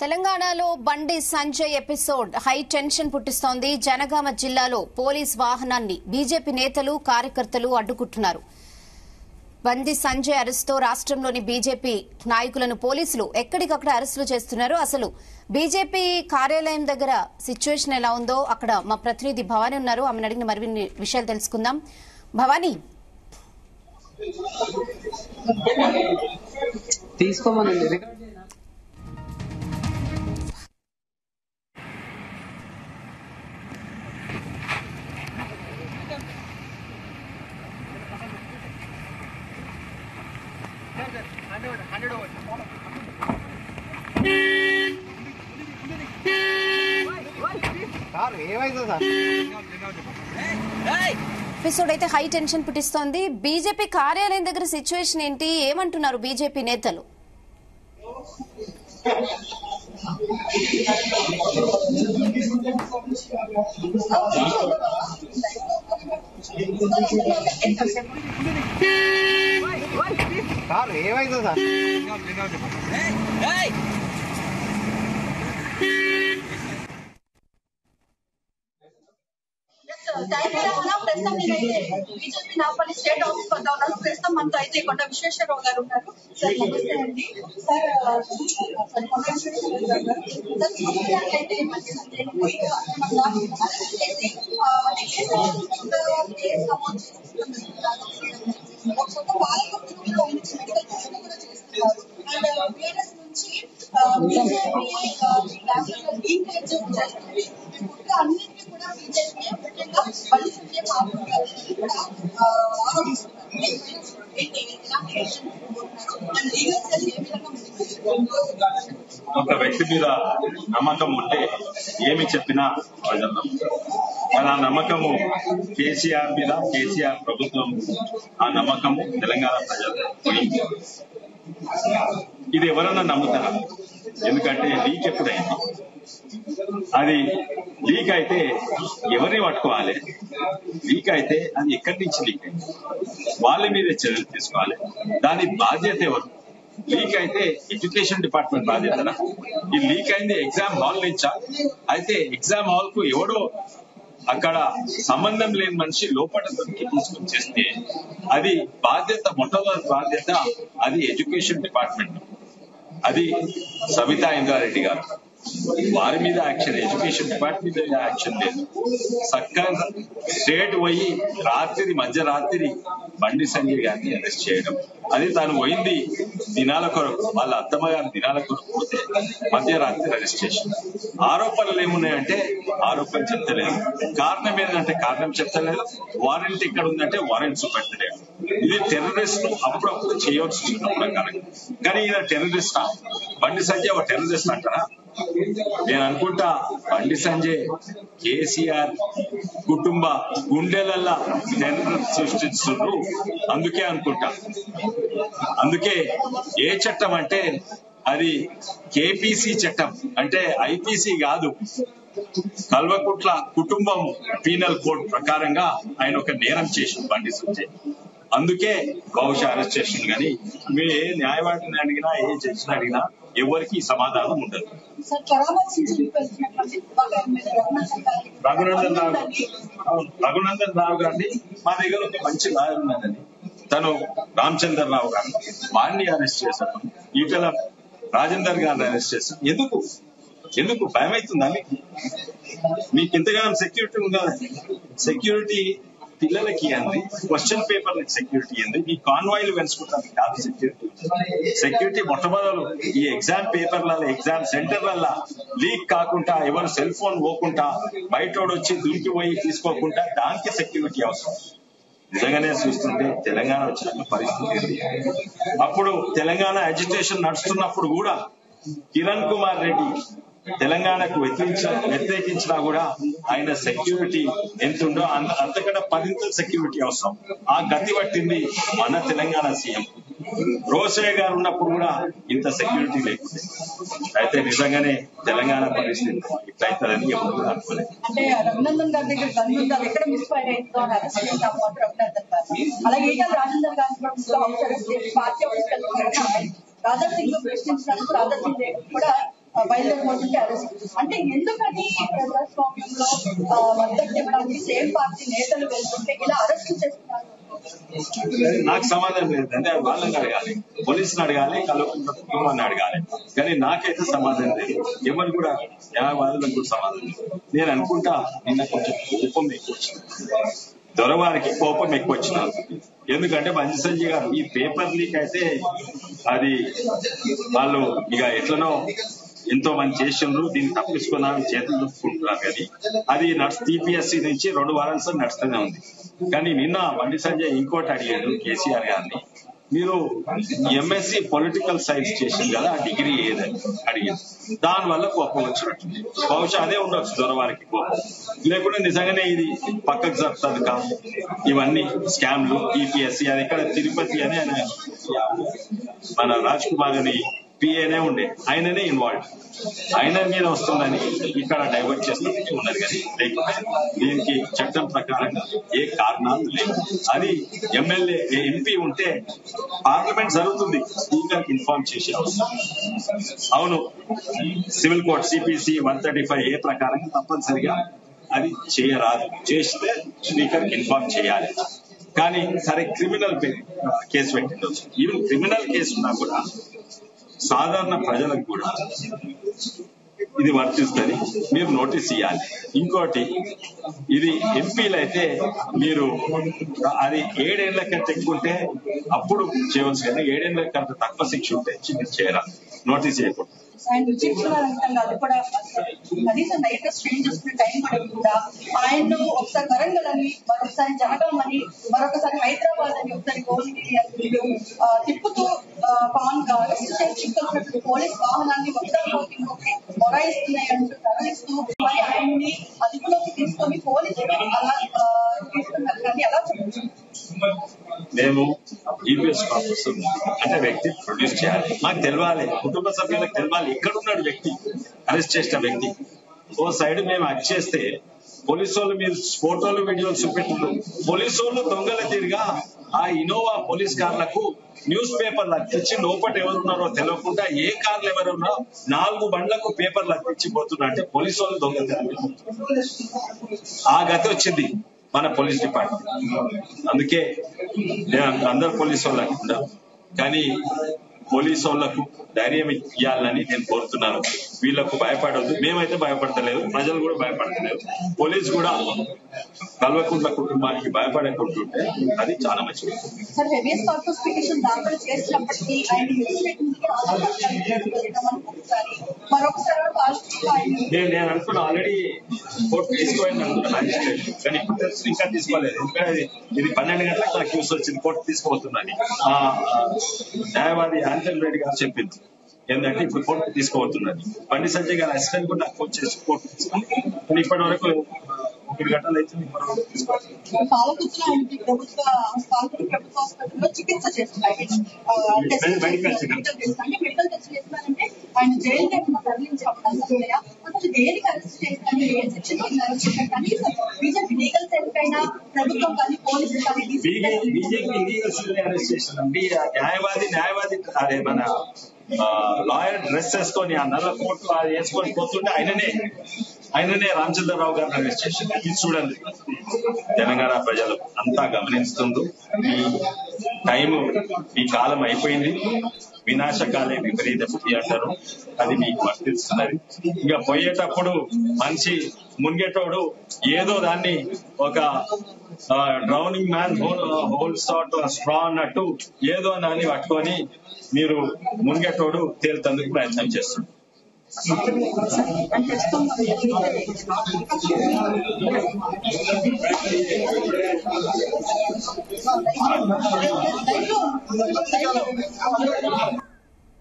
తెలంగాణలో Bandi Sanjay episode high tension పుట్టిస్తోంది జనగామ జిల్లాలో పోలీస్ వాహనాన్ని బీజేపీ నేతలు కార్యకర్తలు అడ్డుకుంటున్నారు బండి సంజయ్ అరెస్టుతో రాష్ట్రంలోని బీజేపీ నాయకులను పోలీసులు ఎక్కడికక్కడ అరెస్టులు చేస్తున్నారు అసలు బీజేపీ కార్యాలయం దగ్గర సిచ్యువేషన్ ఎలా ఉందో అక్కడ మా ప్రతినిధి భవానీ ఉన్నారు ఆమెను అడిగిన మరిన్ని విషయాలు తెలుసుకుందాం భవానీ తీసుకోమనండి రికార్డ్ చేయనా? సార్ ఏమైంది సార్ ఎపిసోడ్ అయితే హై టెన్షన్ పుట్టిస్తోంది బీజేపీ కార్యాలయం దగ్గర సిచ్యువేషన్ ఏంటి ఏమంటున్నారు బీజేపీ నేతలు సార్ ఏమైంది సార్ తెలంగాణ ప్రస్తుతం నేనైతే బీజేపీ నాపల్లి స్టేట్ ఆఫీస్ వద్ద ఉన్నాను ప్రస్తుతం మనతో అయితే కొండ విశ్వేశ్వరరావు గారు ఉన్నారు సార్ నమస్తే అండి సార్ ఆ, సార్ కొండ విశ్వేశ్వరరావు గారు సార్ చూసినట్లయితే మంచి సంజయ్ ని అరెస్ట్ చేసి ఆ, అంటే ఏ సందర్భంలో కేసు నమోదు చేస్తున్నారు ఒక సొంత బాలకొండలో నుంచి మెడికల్ టెస్ట్ కూడా చేస్తున్నారు అండ్ బీఆర్ఎస్ నుంచి బీజేపీ క్యాపిటల్ లీకేజ్ చేస్తుంది ఇప్పుడు అన్నింటినీ కూడా బీజేపీ ముఖ్యంగా బండి సంజయ్ బాబు గారిని కూడా ఆ, ఆరోపిస్తున్నారు ఏంటి ఎలాంటి యాక్షన్ తీసుకుంటున్నారు అండ్ లీగల్ సెల్ ఏ విధంగా ముందుకు ఒక వ్యక్తి మీద నమ్మకం ఉంటే ఏమి చెప్పినా ప్రజలు నమ్ముతారు మరి ఆ నమ్మకము కేసీఆర్ మీద కేసీఆర్ ప్రభుత్వం ఆ నమ్మకము తెలంగాణ ప్రజలు పోయింది ఇది ఎవరన్నా నమ్ముతారా ఎందుకంటే లీక్ ఎప్పుడైంది అది లీక్ అయితే ఎవరిని పట్టుకోవాలి లీక్ అయితే అది ఎక్కడి నుంచి లీక్ అయింది వాళ్ళ మీద చర్యలు తీసుకోవాలి దాని బాధ్యత ఎవరు లీక్ అయితే ఎడ్యుకేషన్ డిపార్ట్మెంట్ బాధ్యతనా ఈ లీక్ అయింది ఎగ్జామ్ హాల్ నుంచా అయితే ఎగ్జామ్ హాల్ కు ఎవడో అక్కడ సంబంధం లేని మనిషి లోపల దొరికి తీసుకొని చేస్తే అది బాధ్యత మొట్టమొదటి బాధ్యత అది ఎడ్యుకేషన్ డిపార్ట్మెంట్ అది సవితా ఇంద్రారెడ్డి గారు వారి మీద యాక్షన్ ఎడ్యుకేషన్ డిపార్ట్మెంట్ మీద యాక్షన్ లేదు చక్కగా స్టేట్ పోయి రాత్రి మధ్యరాత్రి బండి సంజయ్ గారిని అరెస్ట్ చేయడం అది తాను పోయింది దినాల కొరకు వాళ్ళ అత్తమ్మ గారి దినాల కొరకు పోతే మధ్యరాత్రి అరెస్ట్ చేసింది ఆరోపణలు ఏమున్నాయంటే ఆరోపణ చెప్తలేదు కారణం ఏంటంటే కారణం చెప్తలేదు వారెంట్ ఎక్కడ ఉందంటే వారెంట్ చూపెట్టలేదు ఇది టెర్రరిస్ట్ అప్పుడప్పుడు చేయవలసి వచ్చిన ప్రకారం కానీ ఈయన టెర్రరిస్ట్ బండి సంజయ్ ఒక టెర్రరిస్ట్ అంటారా నేను అనుకుంటా బండి సంజయ్ కేసీఆర్ కుటుంబ గుండెలల్లా టెర్రర్ సృష్టిస్తున్నారు అందుకే అనుకుంటా అందుకే ఏ చట్టం అంటే అది కేపీసీ చట్టం అంటే ఐపీసీ కాదు కల్వకుట్ల కుటుంబం పీనల్ కోడ్ ప్రకారంగా ఆయన ఒక నేరం చేసింది బండి సంజయ్ అందుకే బహుశా అరెస్ట్ చేసింది కానీ మీరు ఏ న్యాయవాదిని అడిగినా ఏ జడ్జిని అడిగినా ఎవరికి సమాధానం ఉండదు సార్ పరామర్శించి వెళ్తున్నటువంటి దివాకర్ ఎమ్మెల్యే రఘునందన్ గారికి రఘునందన్ రావు అవును, రఘునందన్ రావు గారిని మా దగ్గర ఒక మంచి లాయర్ ఉన్నదండి తను రామచందర్ రావు గారు వారిని అరెస్ట్ చేశారు ఈటల రాజేందర్ గారిని అరెస్ట్ చేశారు ఎందుకు ఎందుకు భయం అవుతుందా మీకు మీకు ఎంతగానో సెక్యూరిటీ ఉందా సెక్యూరిటీ పిల్లలకి అంది క్వశ్చన్ పేపర్ సెక్యూరిటీ అంది మీ కాన్వాయిలు పెంచుకుంటారు కాదు సెక్యూరిటీ సెక్యూరిటీ మొట్టమొదలు ఈ ఎగ్జామ్ పేపర్లలో ఎగ్జామ్ సెంటర్లలో లీక్ కాకుండా ఎవరు సెల్ ఫోన్ పోకుండా బయటోడు వచ్చి దుంకిపోయి తీసుకోకుండా దానికి సెక్యూరిటీ అవసరం నిజంగానే చూస్తుంటే తెలంగాణ వచ్చిన పరిస్థితి ఏంటి అప్పుడు తెలంగాణ అజిటేషన్ నడుస్తున్నప్పుడు కూడా కిరణ్ కుమార్ రెడ్డి తెలంగాణకు వ్యతిరేకించ వ్యతిరేకించినా కూడా ఆయన సెక్యూరిటీ ఎంత ఉందో అంత అంతకన్నా పదింతల సెక్యూరిటీ అవసరం ఆ గతి పట్టింది మన తెలంగాణ సీఎం రోసయ్య గారు ఉన్నప్పుడు కూడా ఇంత సెక్యూరిటీ లేకుండే అయితే నిజంగానే తెలంగాణ పరిస్థితి ఇట్లయితుందని ఎప్పుడు అనుకోలేదు అంటే రఘునందన్ గారి దగ్గర గన్ ఉంది అది ఎక్కడ మిస్ ఫైర్ అయిందో అని అరెస్ట్ చేశాము అని రఘునందన్ గారు అలాగే ఈటల రాజేందర్ గారిని కూడా ముందుగా హౌస్ అరెస్ట్ చేసి పార్టీ ఆఫీస్ రాజా సింగ్ ప్రశ్నించినందుకు రాజా సింగ్ కూడా ఆ, బయలుదేరిపోతుంటే అరెస్ట్ అంటే ఎందుకని ప్రజాస్వామ్యంలో ఆ, మద్దతు ఇవ్వడానికి సేమ్ పార్టీ నేతలు వెళ్తుంటే ఇలా అరెస్ట్ చేస్తున్నారు నాకు సమాధానం లేదు అంటే అది వాళ్ళని అడగాలి పోలీసుని అడగాలి కలవకుండా కుటుంబాన్ని అడగాలి కానీ నాకైతే సమాధానం లేదు ఎవరు కూడా న్యాయవాదులకు కూడా సమాధానం లేదు నేను అనుకుంటా నిన్న కొంచెం కోపం ఎక్కువ వచ్చింది దొరవారికి కోపం ఎక్కువ వచ్చిన ఎందుకంటే మంజు సంజయ్ గారు ఈ పేపర్ లీక్ అయితే అది వాళ్ళు ఇక ఎట్లనో ఎంతో మంది చేసిండ్రు దీన్ని తప్పించుకున్నారని చేతులు దుప్పుకుంటున్నారు కానీ అది నడుచు టీపీఎస్సీ నుంచి రెండు వారాల సార్ నడుస్తూనే ఉంది కానీ నిన్న బండి సంజయ్ ఇంకోటి అడిగాడు కేసీఆర్ గారిని మీరు ఎంఎస్సి పొలిటికల్ సైన్స్ చేసింది కదా ఆ డిగ్రీ ఏదని అడిగింది దాని వల్ల కోపం వచ్చినట్టుంది బహుశా అదే ఉండొచ్చు దొరవారికి కోపం లేకుంటే నిజంగానే ఇది పక్కకు జరుపుతుంది కాదు ఇవన్నీ స్కామ్లు ఈపీఎస్సీ అది ఇక్కడ తిరుపతి అని ఆయన మన రాజ్ కుమార్ అని పిఏనే ఉండే ఆయననే ఇన్వాల్వ్ ఆయన మీద వస్తుందని ఇక్కడ డైవర్ట్ చేస్తున్నట్టు ఉన్నది కానీ లేకపోతే దీనికి చట్టం ప్రకారంగా ఏ కారణాలు లేవు అది ఎమ్మెల్యే ఎంపీ ఉంటే పార్లమెంట్ జరుగుతుంది స్పీకర్ ఇన్ఫార్మ్ చేసే అవసరం అవును civil court CPC one thirty five A ప్రకారంగా తప్పనిసరిగా అది చేయరాదు చేస్తే స్పీకర్ ఇన్ఫార్మ్ చేయాలి కానీ సరే క్రిమినల్ కేసు పెట్టిండొచ్చు ఈవెన్ క్రిమినల్ కేసు ఉన్నా కూడా సాధారణ ప్రజలకు కూడా ఇది వర్తిస్తుంది మీరు నోటీస్ ఇవ్వాలి ఇంకోటి ఇది ఎంపీలు అయితే మీరు అది ఏడేళ్ల కంటే ఎక్కువ ఉంటే అప్పుడు చేయవచ్చు కానీ ఏడేళ్ల కంటే తక్కువ శిక్ష ఉంటే మీరు చేయరాదు నోటీస్ చేయకూడదు ఆయన విచక్షణారహితంగా అది కూడా అసలు కనీసం నైట్ స్ట్రెయిన్ చేసుకునే టైం పడదు కూడా ఆయన్ను ఒకసారి వరంగల్ అని మరొకసారి జనగాం అని మరొకసారి హైదరాబాద్ అని ఒకసారి గోల్గిరి అని వీళ్ళు, ఆ, తిప్పుతూ పాన్ అరెస్ట్ చేసి తీసుకొచ్చినటువంటి పోలీస్ వాహనాన్ని ఒకదానిలోకి ఇంకొకటి మొరాయిస్తున్నాయి అంటూ తరలిస్తూ మరి ఆయన్ని అదుపులోకి తీసుకొని పోలీసులు అలా ఆ, తీసుకున్నారు కానీ అలా చెప్పచ్చు మేము ఈపీఎస్ ఆఫీసర్ అంటే వ్యక్తి ప్రొడ్యూస్ చేయాలి మాకు తెలవాలి కుటుంబ సభ్యులకు తెలవాలి ఎక్కడ ఉన్నాడు వ్యక్తి అరెస్ట్ చేసిన వ్యక్తి ఓ సైడ్ మేము అరెస్ట్ చేస్తే పోలీసు వాళ్ళు మీరు ఫోటోలు వీడియోలు చూపెట్టారు పోలీసు వాళ్ళు దొంగల తిరిగా ఆ ఇనోవా పోలీస్ కార్లకు న్యూస్ పేపర్లు అతికించి లోపల ఎవరున్నారో తెలియకుండా ఏ కార్లు ఎవరున్నా నాలుగు బండ్లకు పేపర్లు అతికించి పోతున్నా అంటే పోలీసు వాళ్ళు దొంగలు తిరిగి ఆ గతి వచ్చింది మన పోలీస్ డిపార్ట్మెంట్ అందుకే నేను అందరు పోలీసు వాళ్ళకి ఉండాలి కానీ పోలీసు వాళ్ళకు ధైర్యం ఇవ్వాలని నేను కోరుతున్నాను వీళ్ళకు భయపడవద్దు మేమైతే భయపడతలేదు ప్రజలు కూడా భయపడతలేదు పోలీసు కూడా కల్వకుంట్ల కుటుంబానికి భయపడకుంటుంటే అది చాలా మంచిది సార్ హెవియస్ కార్పస్ పిటిషన్ దాఖలు చేసినప్పటికీ ఆయన ఇన్వెస్టిగేషన్ కూడా ఆధార్ ఒకసారి మరొకసారి పాజిటివ్ ఆయన నేను నేను అనుకున్నా ఆల్రెడీ కోర్టు తీసుకోవాలని అనుకున్నా మ్యాజిస్ట్రేట్ కానీ ఇప్పుడు తెలుసు ఇంకా తీసుకోలేదు ఎందుకంటే ఇది- ఇది పన్నెండు గంటలకు నాకు న్యూస్ వచ్చింది కోర్టు తీసుకోబోతుందని ఆ, ఆ, న్యాయవాది ఆంజన్ రెడ్డి గారు చెప్పింది ఏంటంటే ఇప్పుడు కోర్టు తీసుకోబోతున్నది బండి సంజయ్ గారు అసిస్టెంట్ కూడా నాకు ఫోన్ చేసి కోర్టు తీసుకుంది కానీ ఇప్పటి వరకు ఒకటి గంటలు అయితే ఇప్పటి వరకు తీసుకోవాలి పాలకుతులు ఆయనకి ప్రభుత్వ పాలకులు ప్రభుత్వ హాస్పిటల్లో చికిత్స చేస్తున్నారు ఆ, టెస్ట్ మెడికల్ చేస్తున్నారు. చెకప్. మెడికల్ టెస్ట్ అంటే మెడికల్ టెస్ట్ చేస్తున్నారంటే ఆయన జైలు లేకుండా తరలించే అవకాశం ఉన్నాయా అసలు దేనికి అరెస్ట్ చేస్తారని ఏ సెక్షన్ కింద అరెస్ట్ చేస్తారు కనీసం బీజేపీ లీగల్ సెల్ అయినా ప్రభుత్వం కానీ పోలీసులు కానీ BJP BJP legal cell arrest చేసిందండి ఆ న్యాయవాది న్యాయవాది అదే మన లాయర్ డ్రెస్ వేసుకొని ఆ నల్ల కోట్ అది వేసుకొని పోతుంటే ఆయననే ఆయననే రామచంద్రరావు గారిని అరెస్ట్ చేసింది ఇది చూడండి తెలంగాణ ప్రజలు అంతా గమనిస్తుండ్రు ఈ టైం ఈ కాలం అయిపోయింది వినాశకాలే విపరీత బుద్ధి అంటారు అది మీకు వర్తిస్తున్నది ఇంకా పోయేటప్పుడు మనిషి మునిగేటోడు ఏదో దాన్ని ఒక drowning man hold hold sat straw అన్నట్టు ఏదో దాన్ని పట్టుకొని మీరు మునిగేటోడు తేలుతందుకు ప్రయత్నం చేస్తున్నాడు దయచేసి